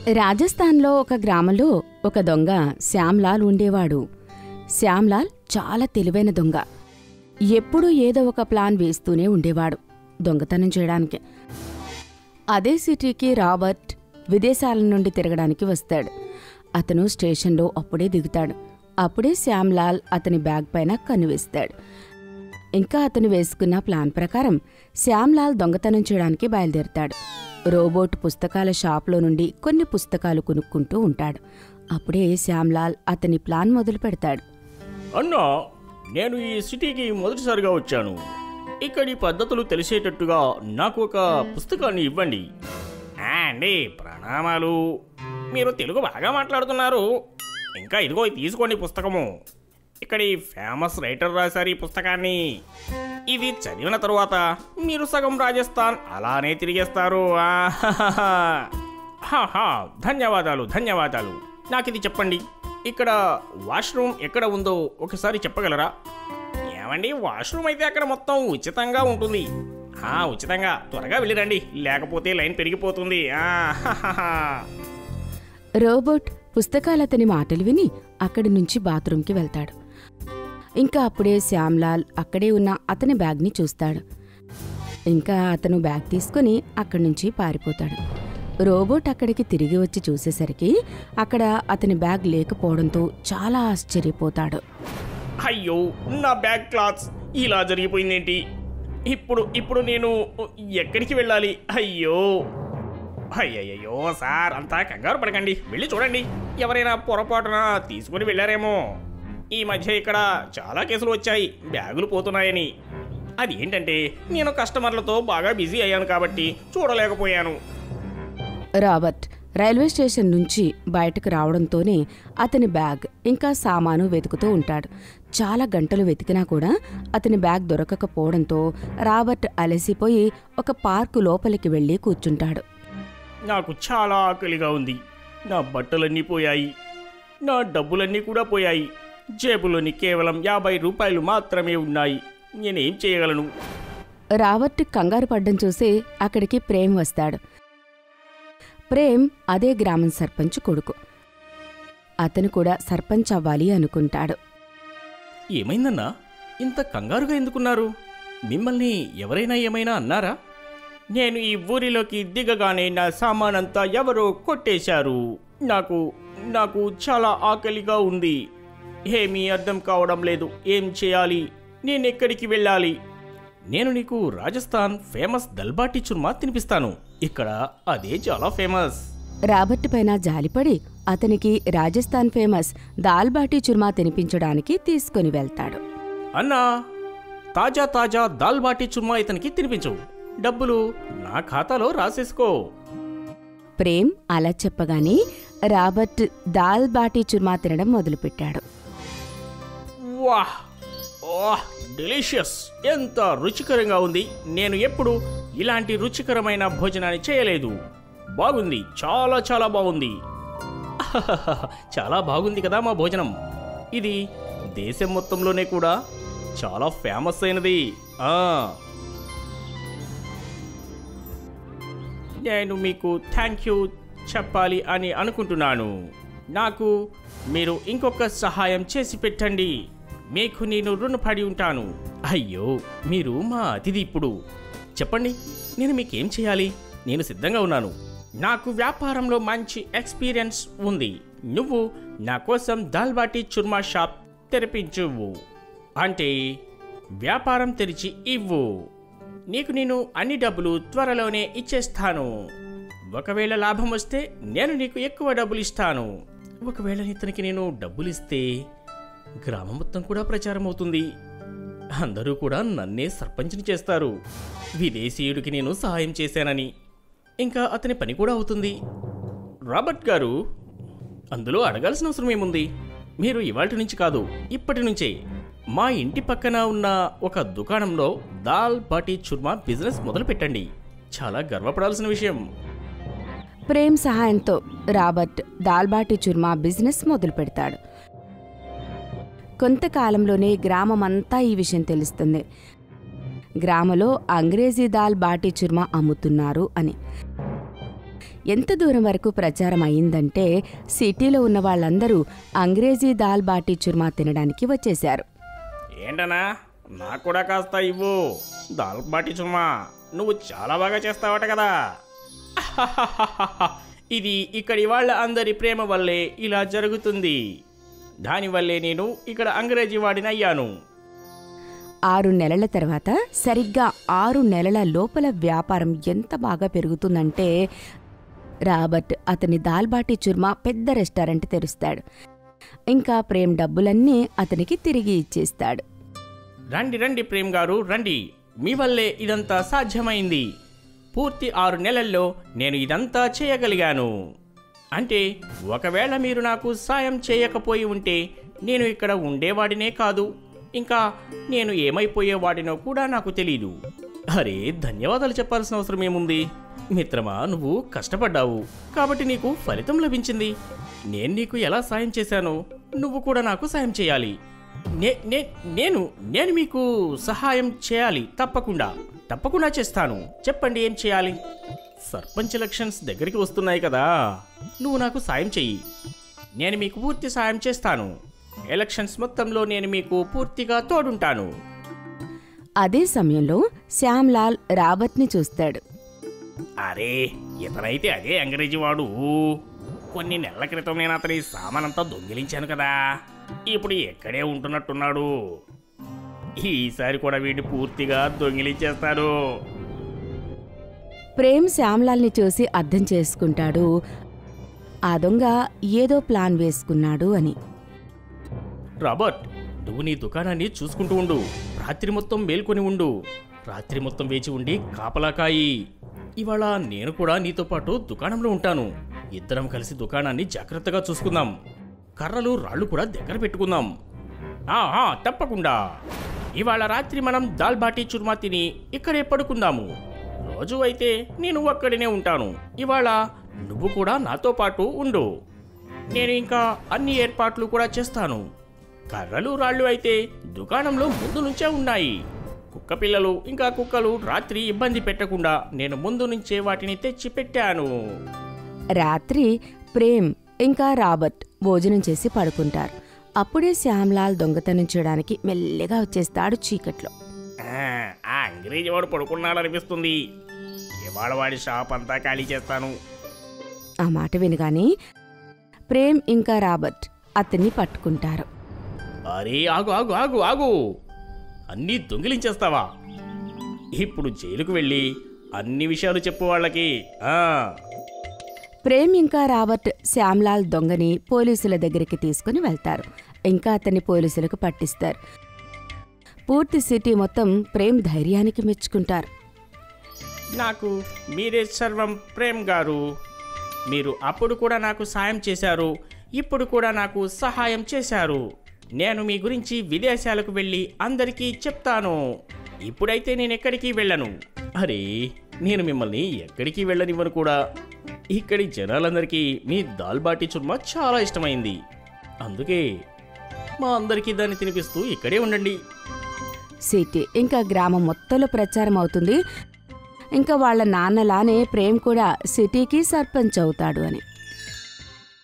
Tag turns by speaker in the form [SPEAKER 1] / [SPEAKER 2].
[SPEAKER 1] రాజస్థాన్లో ఒక గ్రామంలో ఒక దొంగ శ్యామ్లాల్ ఉండేవాడు శ్యామ్లాల్ చాలా తెలివైన దొంగ ఎప్పుడూ ఏదో ఒక ప్లాన్ వేస్తూనే ఉండేవాడు దొంగతనం చేయడానికి అదే సిటీకి రాబర్ట్ విదేశాల నుండి తిరగడానికి వస్తాడు అతను స్టేషన్లో అప్పుడే దిగుతాడు అప్పుడే శ్యామ్లాల్ అతని బ్యాగ్ పైన కన్నువేస్తాడు ఇంకా అతను వేసుకున్న ప్లాన్ ప్రకారం శ్యామ్లాల్ దొంగతనం చేయడానికి బయలుదేరుతాడు రోబోట్ పుస్తకాల షాప్లో నుండి కొన్ని పుస్తకాలు కొనుక్కుంటూ ఉంటాడు అప్పుడే శ్యామ్లాల్ అతని ప్లాన్ మొదలు పెడతాడు
[SPEAKER 2] అన్నా నేను ఈ సిటీకి మొదటిసారిగా వచ్చాను ఇక్కడి పద్ధతులు తెలిసేటట్టుగా నాకు ఒక పుస్తకాన్ని ఇవ్వండి ఆ, అండి ప్రణామాలు మీరు తెలుగు బాగా మాట్లాడుతున్నారు ఇంకా ఇదిగో ఇది తీసుకోండి పుస్తకము ఇక్కడి ఫేమస్ రైటర్ రాశారు ఈ పుస్తకాన్ని ఇది చదివిన తరువాత మీరు సగం రాజస్థాన్ అలానే తిరిగేస్తారు ఆహాహాహా. హాహా, ధన్యవాదాలు ధన్యవాదాలు నాకు ఇది చెప్పండి ఇక్కడ వాష్రూమ్ ఎక్కడ ఉందో ఒకసారి చెప్పగలరా ఏమండి వాష్రూమ్ అయితే అక్కడ మొత్తం ఉచితంగా ఉంటుంది ఆ, ఉచితంగా త్వరగా వెళ్ళిరండి లేకపోతే లైన్ పెరిగిపోతుంది ఆహాహాహా.
[SPEAKER 1] రోబోట్ పుస్తకాలతని మాటలు విని అక్కడి నుంచి బాత్రూంకి వెళ్తాడు ఇంకా అప్పుడే శ్యామ్లాల్ అక్కడే ఉన్న అతని బ్యాగ్ని చూస్తాడు ఇంకా అతను బ్యాగ్ తీసుకుని అక్కడి నుంచి పారిపోతాడు రోబోట్ అక్కడికి తిరిగి వచ్చి చూసేసరికి అక్కడ అతని బ్యాగ్ లేకపోవడంతో చాలా ఆశ్చర్యపోతాడు
[SPEAKER 2] అయ్యో నా బ్యాగ్ క్లాత్స్ ఇలా జరిగిపోయిందేంటి ఇప్పుడు ఇప్పుడు నేను ఎక్కడికి వెళ్ళాలి అయ్యో అయ్యయ్యో సార్ అంతా కంగారు పడకండి వెళ్ళి చూడండి ఎవరైనా పొరపాటున తీసుకుని వెళ్ళారేమో ఈ మధ్య ఇక్కడ చాలా కేసులు వచ్చాయి బ్యాగులు పోతున్నాయని అది ఏంటంటే నేను కస్టమర్లతో బాగా బిజీ అయ్యాను కాబట్టి చూడలేకపోయాను
[SPEAKER 1] రాబర్ట్ రైల్వే స్టేషన్ నుంచి బయటకు రావడంతోనే అతని బ్యాగ్ ఇంకా సామాను వెతుకుతూ ఉంటాడు చాలా గంటలు వెతికినా కూడా అతని బ్యాగ్ దొరకకపోవడంతో రాబర్ట్ అలసిపోయి ఒక పార్కు లోపలికి వెళ్ళి కూర్చుంటాడు
[SPEAKER 2] నాకు చాలా ఆకలిగా ఉంది నా బట్టలన్నీ పోయాయి నా డబ్బులన్నీ కూడా పోయాయి జేబులోని కేవలం యాభై రూపాయలు మాత్రమే ఉన్నాయి నేనేం చేయగలను
[SPEAKER 1] రాబర్ట్ కంగారు పడ్డం చూసి అక్కడికి ప్రేమ్ వస్తాడు ప్రేమ్ అదే గ్రామం సర్పంచ్ కొడుకు అతను కూడా సర్పంచ్ అవ్వాలి అనుకుంటాడు
[SPEAKER 2] ఏమైందన్నా ఇంత కంగారుగా ఎందుకున్నారు మిమ్మల్ని ఎవరైనా ఏమైనా అన్నారా నేను ఈ ఊరిలోకి దిగగానే నా సామానంతా ఎవరో కొట్టేశారు నాకు నాకు చాలా ఆకలిగా ఉంది ఏమీ అర్థం కావడం లేదు ఏం చేయాలి నేను ఎక్కడికి వెళ్ళాలి నేను నీకు రాజస్థాన్ ఫేమస్ దల్బాటి చుర్మా తినిపిస్తాను ఇక్కడ అదే చాలా ఫేమస్
[SPEAKER 1] రాబర్ట్ పైన జాలిపడి అతనికి రాజస్థాన్ ఫేమస్ దాల్ బాటీ చుర్మా తినిపించడానికి తీసుకుని వెళ్తాడు
[SPEAKER 2] అన్నా తాజా తాజా దాల్ బాటీ చుర్మా ఇతనికి తినిపించు డబ్బులు నా ఖాతాలో రాసేసుకో
[SPEAKER 1] ప్రేమ్ అలా చెప్పగానే రాబర్ట్ దాల్ బాటీ చుర్మా తినడం మొదలుపెట్టాడు
[SPEAKER 2] వాహ్ ఓహ్ డెలిషియస్ ఎంత రుచికరంగా ఉంది నేను ఎప్పుడు ఇలాంటి రుచికరమైన భోజనాన్ని చేయలేదు బాగుంది చాలా చాలా బాగుంది చాలా బాగుంది కదా మా భోజనం ఇది దేశం మొత్తంలోనే కూడా చాలా ఫేమస్ అయినది ఆ. నేను మీకు థ్యాంక్ యూ చెప్పాలి అని అనుకుంటున్నాను నాకు మీరు ఇంకొక సహాయం చేసి పెట్టండి మీకు నేను రుణపడి ఉంటాను అయ్యో మీరు మా అతిథి ఇప్పుడు చెప్పండి నేను మీకేం చేయాలి నేను సిద్ధంగా ఉన్నాను నాకు వ్యాపారంలో మంచి ఎక్స్పీరియన్స్ ఉంది నువ్వు నా కోసం దాల్బాటి చుర్మా షాప్ తెరిపించువు అంటే వ్యాపారం తెరిచి ఇవ్వు నీకు నేను అన్ని డబ్బులు త్వరలోనే ఇచ్చేస్తాను ఒకవేళ లాభం వస్తే నేను నీకు ఎక్కువ డబ్బులు ఇస్తాను ఒకవేళ ఇతనికి నేను డబ్బులు ఇస్తే గ్రామం మొత్తం కూడా ప్రచారం అవుతుంది అందరూ కూడా నన్నే సర్పంచ్ని చేస్తారు విదేశీయుడికి నేను సహాయం చేశానని ఇంకా అతని పని కూడా అవుతుంది రాబర్ట్ గారు అందులో అడగాల్సిన అవసరం ఏముంది మీరు ఇవాటి నుంచి కాదు ఇప్పటి నుంచే మా ఇంటి పక్కన ఉన్న ఒక దుకాణంలో దాల్ బాటీ చుర్మా బిజినెస్ మొదలు పెట్టండి చాలా గర్వపడాల్సిన విషయం
[SPEAKER 1] ప్రేమ్ సహాయంతో రాబర్ట్ దాల్ బాటీ చుర్మా బిజినెస్ మొదలు పెడతాడు కొంతకాలంలోనే గ్రామమంతా ఈ విషయం తెలుస్తుంది గ్రామంలో అంగ్రేజీ దాల్ బాటీ చుర్మా అమ్ముతున్నారు అని ఎంత దూరం వరకు ప్రచారం అయిందంటే సిటీలో ఉన్న వాళ్ళందరూ అంగ్రేజీ దాల్ బాటీ చుర్మా తినడానికి వచ్చేశారు
[SPEAKER 2] ఏంటనా నాకు కూడా కాస్త ఇవ్వు దాల్ బాటి చుమ్మా నువ్వు చాలా బాగా చేస్తావట కదా ఇది ఇక్కడి వాళ్ళ అందరి ప్రేమ వల్లే ఇలా జరుగుతుంది దానివల్లే నేను ఇక్కడ అంగ్రేజీ వాడిని అయ్యాను
[SPEAKER 1] ఆరు నెలల తర్వాత సరిగ్గా ఆరు నెలల లోపల వ్యాపారం ఎంత బాగా పెరుగుతుందంటే రాబర్ట్ అతని దాల్బాటీ చుర్మా పెద్ద రెస్టారెంట్ తెరుస్తాడు ఇంకా ప్రేమ్ డబ్బులన్నీ అతనికి తిరిగి ఇచ్చేస్తాడు
[SPEAKER 2] రండి రండి ప్రేమ్ గారు రండి మీ వల్లే ఇదంతా సాధ్యమైంది పూర్తి ఆరు నెలల్లో నేను ఇదంతా చేయగలిగాను అంటే ఒకవేళ మీరు నాకు సాయం చేయకపోయి ఉంటే నేను ఇక్కడ ఉండేవాడినే కాదు ఇంకా నేను ఏమైపోయేవాడినో కూడా నాకు తెలీదు అరే ధన్యవాదాలు చెప్పాల్సిన అవసరం ఏముంది మిత్రమా నువ్వు కష్టపడ్డావు కాబట్టి నీకు ఫలితం లభించింది నేను నీకు ఎలా సాయం చేశానో నువ్వు కూడా నాకు సాయం చేయాలి నే నే నేను నేను మీకు సహాయం చేయాలి తప్పకుండా తప్పకుండా చేస్తాను చెప్పండి ఏం చేయాలి సర్పంచ్ ఎలక్షన్స్ దగ్గరికి వస్తున్నాయి కదా నువ్వు నాకు సాయం చెయ్యి నేను మీకు పూర్తి సాయం చేస్తాను ఎలక్షన్స్ మొత్తంలో నేను మీకు పూర్తిగా తోడుంటాను
[SPEAKER 1] అదే సమయంలో శ్యామ్లాల్ రాబర్ట్ని చూస్తాడు
[SPEAKER 2] అరే ఇతనైతే అదే అంగ్రేజీ వాడు కొన్ని నెలల క్రితం నేను అతని సామానంతా దొంగిలించాను కదా ఇప్పుడు ఎక్కడే ఉంటున్నట్టున్నాడు ఈసారి కూడా వీడిని పూర్తిగా దొంగిలించేస్తాడు
[SPEAKER 1] ప్రేమ్ శ్యామ్లాల్ని చూసి అర్థం చేసుకుంటాడు ఆ దొంగ ఏదో ప్లాన్ వేసుకున్నాడు అని
[SPEAKER 2] రాబర్ట్ నువ్వు నీ దుకాణాన్ని చూసుకుంటూ ఉండు రాత్రి మొత్తం మేల్కొని ఉండు రాత్రి మొత్తం వేచి ఉండి కాపలాకాయి ఇవాళ నేను కూడా నీతో పాటు దుకాణంలో ఉంటాను ఇద్దరం కలిసి దుకాణాన్ని జాగ్రత్తగా చూసుకుందాం కర్రలు రాళ్ళు కూడా దగ్గర పెట్టుకుందాం ఆహా తప్పకుండా ఇవాళ రాత్రి మనం దాల్ బాటీ చుర్మా తిని ఇక్కడే పడుకుందాము రోజు అయితే నేను అక్కడనే ఉంటాను ఇవాళ నువ్వు కూడా నాతో పాటు ఉండు నేను ఇంకా అన్ని ఏర్పాట్లు కూడా చేస్తాను కర్రలు రాళ్ళు అయితే దుకాణంలో ముందు నుంచే ఉన్నాయి కుక్క పిల్లలు ఇంకా కుక్కలు రాత్రి ఇబ్బంది పెట్టకుండా నేను ముందు నుంచే వాటిని తెచ్చి పెట్టాను
[SPEAKER 1] రాత్రి ప్రేమ్ ఇంకా రాబర్ట్ భోజనం చేసి పడుకుంటారు అప్పుడే శ్యామ్లాల్ దొంగతనం చేయడానికి మెల్లిగా వచ్చేస్తాడు చీకట్లో
[SPEAKER 2] ఆ, ఆ అంగ్రేజీ వాడు పడుకున్నాడనిపిస్తుంది ఇవాళ వాడి షాప్ అంతా ఖాళీ చేస్తాను
[SPEAKER 1] ఆ మాట వినగానే ప్రేమ్ ఇంకా రాబర్ట్ అతన్ని పట్టుకుంటారు
[SPEAKER 2] అరే ఆగు ఆగు ఆగు ఆగు అన్నీ దొంగిలించేస్తావా ఇప్పుడు జైలుకు వెళ్ళి అన్ని విషయాలు చెప్పు వాళ్ళకి ఆ
[SPEAKER 1] ప్రేమ్ ఇంకా రాబర్ట్ శ్యామ్లాల్ దొంగని పోలీసుల దగ్గరికి తీసుకుని వెళ్తారు ఇంకా అతన్ని పోలీసులకు పట్టిస్తారు పూర్తి సిటీ మొత్తం ప్రేమ్ ధైర్యానికి మెచ్చుకుంటారు
[SPEAKER 2] నాకు మీరే సర్వం ప్రేమ్ గారు మీరు అప్పుడు కూడా నాకు సాయం చేశారు ఇప్పుడు కూడా నాకు సహాయం చేశారు నేను మీ గురించి విదేశాలకు వెళ్ళి అందరికీ చెప్తాను ఇప్పుడైతే నేను ఎక్కడికి వెళ్ళను అరే నేను మిమ్మల్ని ఎక్కడికి వెళ్ళనివ్వను కూడా ఇక్కడి జనాలందరికీ మీ దాల్ బాటీ చుర్మా చాలా ఇష్టమైంది అందుకే మా అందరికీ దాన్ని తినిపిస్తూ ఇక్కడే ఉండండి
[SPEAKER 1] సిటీ ఇంకా గ్రామం మొత్తంలో ప్రచారం అవుతుంది ఇంకా వాళ్ళ నాన్నలానే ప్రేమ్ కూడా సిటీకి సర్పంచ్ అవుతాడు అని